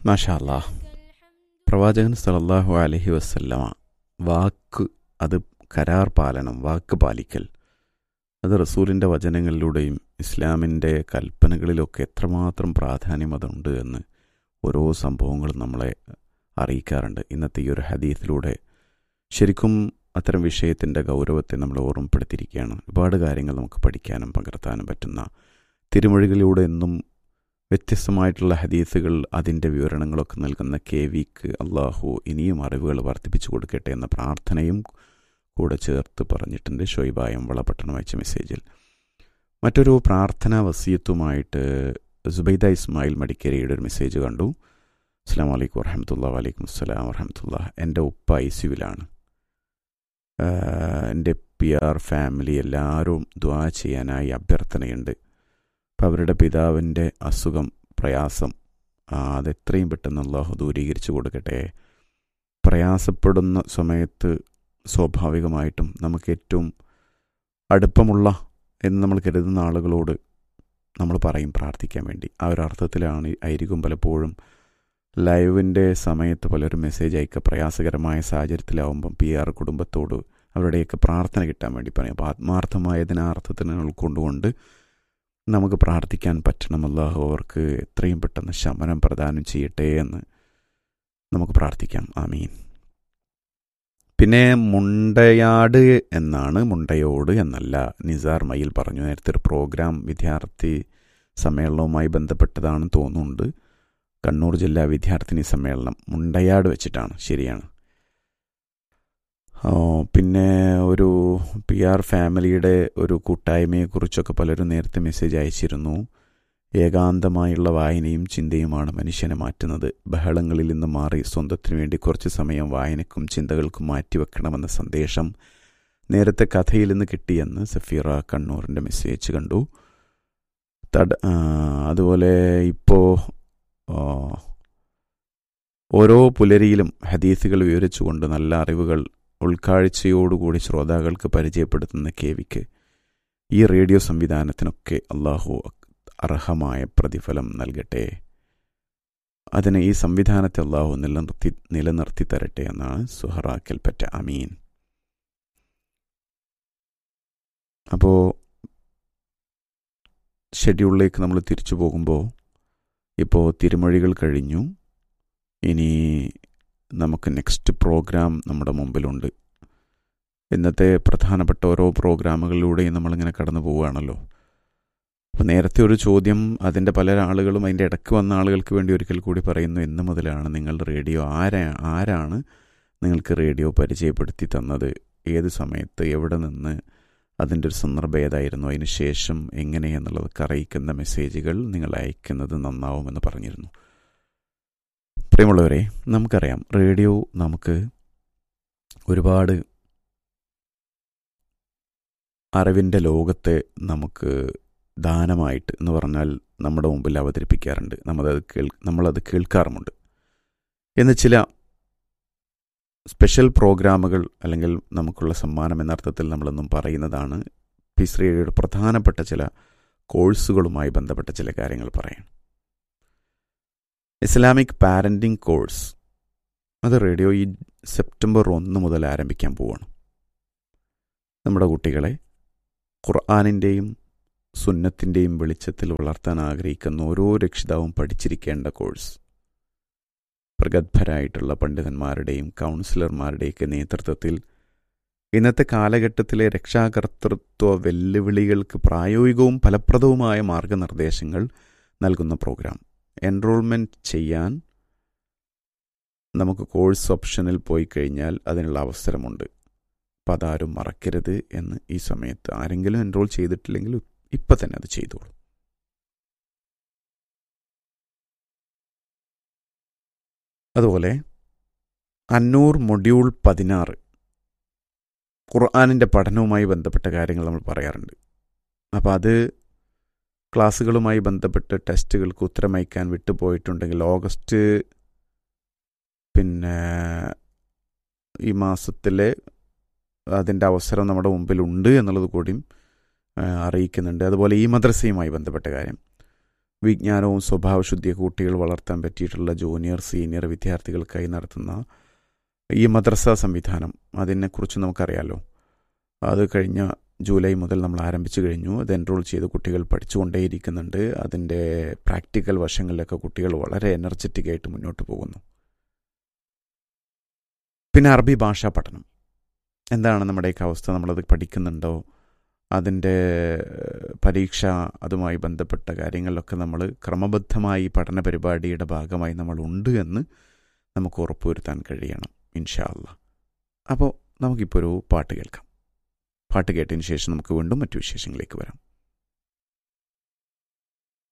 മാഷാല്ലാ പ്രവാചകൻ സലല്ലാഹു അലഹി വസ്ല്ലമ വാക്ക് അത് കരാർ പാലനം വാക്ക് പാലിക്കൽ അത് റസൂലിൻ്റെ വചനങ്ങളിലൂടെയും ഇസ്ലാമിൻ്റെ കൽപ്പനകളിലൊക്കെ എത്രമാത്രം പ്രാധാന്യം അതുണ്ട് എന്ന് ഓരോ സംഭവങ്ങളും നമ്മളെ അറിയിക്കാറുണ്ട് ഇന്നത്തെ ഈ ഒരു ഹദീസിലൂടെ ശരിക്കും അത്തരം വിഷയത്തിൻ്റെ ഗൗരവത്തെ നമ്മൾ ഓർമ്മപ്പെടുത്തിയിരിക്കുകയാണ് ഒരുപാട് കാര്യങ്ങൾ നമുക്ക് പഠിക്കാനും പകർത്താനും പറ്റുന്ന തിരുമൊഴികളിലൂടെ എന്നും വ്യത്യസ്തമായിട്ടുള്ള ഹദീസുകൾ അതിൻ്റെ വിവരണങ്ങളൊക്കെ നൽകുന്ന കെ വിക്ക് അള്ളാഹു ഇനിയും അറിവുകൾ വർദ്ധിപ്പിച്ചു കൊടുക്കട്ടെ എന്ന പ്രാർത്ഥനയും കൂടെ ചേർത്ത് പറഞ്ഞിട്ടുണ്ട് ഷൊയ്ബായം വളപട്ടണം അയച്ച മെസ്സേജിൽ മറ്റൊരു പ്രാർത്ഥനാ വസീയത്തുമായിട്ട് സുബൈദ ഇസ്മായിൽ മടിക്കേരിയുടെ ഒരു മെസ്സേജ് കണ്ടു അസ്സാം വലൈക്കും വറഹമത്തുള്ള വലൈക്കും അസ്സലാം വറഹമത്തുള്ള എൻ്റെ ഉപ്പ ഐ സിയുവിലാണ് എൻ്റെ പി ആർ ഫാമിലി എല്ലാവരും ദ്വാ ചെയ്യാനായി അഭ്യർത്ഥനയുണ്ട് അപ്പം അവരുടെ പിതാവിൻ്റെ അസുഖം പ്രയാസം അതെത്രയും പെട്ടെന്ന് അള്ളാഹു ദൂരീകരിച്ചു കൊടുക്കട്ടെ പ്രയാസപ്പെടുന്ന സമയത്ത് സ്വാഭാവികമായിട്ടും നമുക്ക് ഏറ്റവും അടുപ്പമുള്ള എന്ന് നമ്മൾ കരുതുന്ന ആളുകളോട് നമ്മൾ പറയും പ്രാർത്ഥിക്കാൻ വേണ്ടി ആ ഒരു അർത്ഥത്തിലാണ് ആയിരിക്കും പലപ്പോഴും ലൈവിൻ്റെ സമയത്ത് പലരും മെസ്സേജ് അയക്കുക പ്രയാസകരമായ സാഹചര്യത്തിലാവുമ്പം പി ആർ കുടുംബത്തോട് അവരുടെയൊക്കെ പ്രാർത്ഥന കിട്ടാൻ വേണ്ടി പറയും അപ്പോൾ ആത്മാർത്ഥമായതിനെ അർത്ഥത്തിന് ഉൾക്കൊണ്ടുകൊണ്ട് നമുക്ക് പ്രാർത്ഥിക്കാൻ പറ്റണം അല്ലാഹു അവർക്ക് എത്രയും പെട്ടെന്ന് ശമനം പ്രദാനം ചെയ്യട്ടെ എന്ന് നമുക്ക് പ്രാർത്ഥിക്കാം ആമീൻ പിന്നെ മുണ്ടയാട് എന്നാണ് മുണ്ടയോട് എന്നല്ല നിസാർ മയിൽ പറഞ്ഞു നേരത്തെ ഒരു പ്രോഗ്രാം വിദ്യാർത്ഥി സമ്മേളനവുമായി ബന്ധപ്പെട്ടതാണെന്ന് തോന്നുന്നുണ്ട് കണ്ണൂർ ജില്ലാ വിദ്യാർത്ഥിനി സമ്മേളനം മുണ്ടയാട് വെച്ചിട്ടാണ് ശരിയാണ് പിന്നെ ഒരു പി ആർ ഫാമിലിയുടെ ഒരു കൂട്ടായ്മയെക്കുറിച്ചൊക്കെ പലരും നേരത്തെ മെസ്സേജ് അയച്ചിരുന്നു ഏകാന്തമായുള്ള വായനയും ചിന്തയുമാണ് മനുഷ്യനെ മാറ്റുന്നത് ബഹളങ്ങളിൽ നിന്ന് മാറി സ്വന്തത്തിനു വേണ്ടി കുറച്ച് സമയം വായനക്കും ചിന്തകൾക്കും മാറ്റിവെക്കണമെന്ന സന്ദേശം നേരത്തെ കഥയിൽ നിന്ന് കിട്ടിയെന്ന് സഫീറ കണ്ണൂറിൻ്റെ മെസ്സേജ് കണ്ടു തട അതുപോലെ ഇപ്പോൾ ഓരോ പുലരിയിലും ഹദീസുകൾ വിവരിച്ചുകൊണ്ട് നല്ല അറിവുകൾ ഉൾക്കാഴ്ചയോടുകൂടി ശ്രോതാക്കൾക്ക് പരിചയപ്പെടുത്തുന്ന കേവിക്ക് ഈ റേഡിയോ സംവിധാനത്തിനൊക്കെ അള്ളാഹു അർഹമായ പ്രതിഫലം നൽകട്ടെ അതിന് ഈ സംവിധാനത്തെ അള്ളാഹു നിലനിർത്തി നിലനിർത്തി തരട്ടെ എന്നാണ് സുഹറാക്കൽപ്പറ്റ അമീൻ അപ്പോൾ ഷെഡ്യൂളിലേക്ക് നമ്മൾ തിരിച്ചു പോകുമ്പോൾ ഇപ്പോൾ തിരുമൊഴികൾ കഴിഞ്ഞു ഇനി നമുക്ക് നെക്സ്റ്റ് പ്രോഗ്രാം നമ്മുടെ മുമ്പിലുണ്ട് ഇന്നത്തെ പ്രധാനപ്പെട്ട ഓരോ പ്രോഗ്രാമുകളിലൂടെയും നമ്മളിങ്ങനെ കടന്നു പോവുകയാണല്ലോ അപ്പോൾ നേരത്തെ ഒരു ചോദ്യം അതിൻ്റെ പല ആളുകളും അതിൻ്റെ ഇടയ്ക്ക് വന്ന ആളുകൾക്ക് വേണ്ടി ഒരിക്കൽ കൂടി പറയുന്നു എന്ന് മുതലാണ് നിങ്ങളുടെ റേഡിയോ ആരാ ആരാണ് നിങ്ങൾക്ക് റേഡിയോ പരിചയപ്പെടുത്തി തന്നത് ഏത് സമയത്ത് എവിടെ നിന്ന് അതിൻ്റെ ഒരു സന്ദർഭം ഏതായിരുന്നു അതിന് ശേഷം എങ്ങനെയെന്നുള്ളതൊക്കെ അറിയിക്കുന്ന മെസ്സേജുകൾ നിങ്ങൾ അയക്കുന്നത് നന്നാവുമെന്ന് പറഞ്ഞിരുന്നു പ്രിയമുള്ളവരെ നമുക്കറിയാം റേഡിയോ നമുക്ക് ഒരുപാട് അറിവിൻ്റെ ലോകത്തെ നമുക്ക് ദാനമായിട്ട് എന്ന് പറഞ്ഞാൽ നമ്മുടെ മുമ്പിൽ അവതരിപ്പിക്കാറുണ്ട് നമ്മളത് കേൾ നമ്മളത് കേൾക്കാറുമുണ്ട് എന്ന് ചില സ്പെഷ്യൽ പ്രോഗ്രാമുകൾ അല്ലെങ്കിൽ നമുക്കുള്ള സമ്മാനം എന്നർത്ഥത്തിൽ നമ്മളൊന്നും പറയുന്നതാണ് പീസ് റേഡിയോയുടെ പ്രധാനപ്പെട്ട ചില കോഴ്സുകളുമായി ബന്ധപ്പെട്ട ചില കാര്യങ്ങൾ പറയാം ഇസ്ലാമിക് പാരൻറ്റിംഗ് കോഴ്സ് അത് റേഡിയോ ഈ സെപ്റ്റംബർ ഒന്ന് മുതൽ ആരംഭിക്കാൻ പോവാണ് നമ്മുടെ കുട്ടികളെ ഖുർആാനിൻ്റെയും സുന്നത്തിൻ്റെയും വെളിച്ചത്തിൽ വളർത്താൻ ആഗ്രഹിക്കുന്ന ഓരോ രക്ഷിതാവും പഠിച്ചിരിക്കേണ്ട കോഴ്സ് പ്രഗത്ഭരായിട്ടുള്ള പണ്ഡിതന്മാരുടെയും കൗൺസിലർമാരുടെയൊക്കെ നേതൃത്വത്തിൽ ഇന്നത്തെ കാലഘട്ടത്തിലെ രക്ഷാകർത്തൃത്വ വെല്ലുവിളികൾക്ക് പ്രായോഗികവും ഫലപ്രദവുമായ മാർഗനിർദ്ദേശങ്ങൾ നൽകുന്ന പ്രോഗ്രാം എൻറോൾമെൻറ്റ് ചെയ്യാൻ നമുക്ക് കോഴ്സ് ഓപ്ഷനിൽ പോയി കഴിഞ്ഞാൽ അതിനുള്ള അവസരമുണ്ട് അപ്പം അതാരും മറക്കരുത് എന്ന് ഈ സമയത്ത് ആരെങ്കിലും എൻറോൾ ചെയ്തിട്ടില്ലെങ്കിൽ ഇപ്പം തന്നെ അത് ചെയ്തോളൂ അതുപോലെ അന്നൂർ മൊഡ്യൂൾ പതിനാറ് ഖുർആാനിൻ്റെ പഠനവുമായി ബന്ധപ്പെട്ട കാര്യങ്ങൾ നമ്മൾ പറയാറുണ്ട് അപ്പോൾ അത് ക്ലാസ്സുകളുമായി ബന്ധപ്പെട്ട് ടെസ്റ്റുകൾക്ക് ഉത്തരമയക്കാൻ വിട്ടുപോയിട്ടുണ്ടെങ്കിൽ ഓഗസ്റ്റ് പിന്നെ ഈ മാസത്തിലെ അതിൻ്റെ അവസരം നമ്മുടെ മുമ്പിലുണ്ട് എന്നുള്ളത് കൂടിയും അറിയിക്കുന്നുണ്ട് അതുപോലെ ഈ മദ്രസയുമായി ബന്ധപ്പെട്ട കാര്യം വിജ്ഞാനവും സ്വഭാവശുദ്ധിയൊക്കെ കുട്ടികൾ വളർത്താൻ പറ്റിയിട്ടുള്ള ജൂനിയർ സീനിയർ വിദ്യാർത്ഥികൾക്കായി നടത്തുന്ന ഈ മദ്രസ സംവിധാനം അതിനെക്കുറിച്ച് നമുക്കറിയാലോ അത് കഴിഞ്ഞ ജൂലൈ മുതൽ നമ്മൾ ആരംഭിച്ചു കഴിഞ്ഞു അത് എൻറോൾ ചെയ്ത് കുട്ടികൾ പഠിച്ചുകൊണ്ടേയിരിക്കുന്നുണ്ട് അതിൻ്റെ പ്രാക്ടിക്കൽ വശങ്ങളിലൊക്കെ കുട്ടികൾ വളരെ എനർജറ്റിക് ആയിട്ട് മുന്നോട്ട് പോകുന്നു പിന്നെ അറബി ഭാഷാ പഠനം എന്താണ് നമ്മുടെയൊക്കെ അവസ്ഥ നമ്മളത് പഠിക്കുന്നുണ്ടോ അതിൻ്റെ പരീക്ഷ അതുമായി ബന്ധപ്പെട്ട കാര്യങ്ങളിലൊക്കെ നമ്മൾ ക്രമബദ്ധമായി പഠന പരിപാടിയുടെ ഭാഗമായി നമ്മൾ ഉണ്ട് എന്ന് നമുക്ക് ഉറപ്പുവരുത്താൻ കഴിയണം ഇൻഷാ അല്ല അപ്പോൾ നമുക്കിപ്പോൾ ഒരു പാട്ട് കേൾക്കാം പാട്ട് കേട്ടതിന് ശേഷം നമുക്ക് വീണ്ടും മറ്റു വിശേഷങ്ങളിലേക്ക് വരാം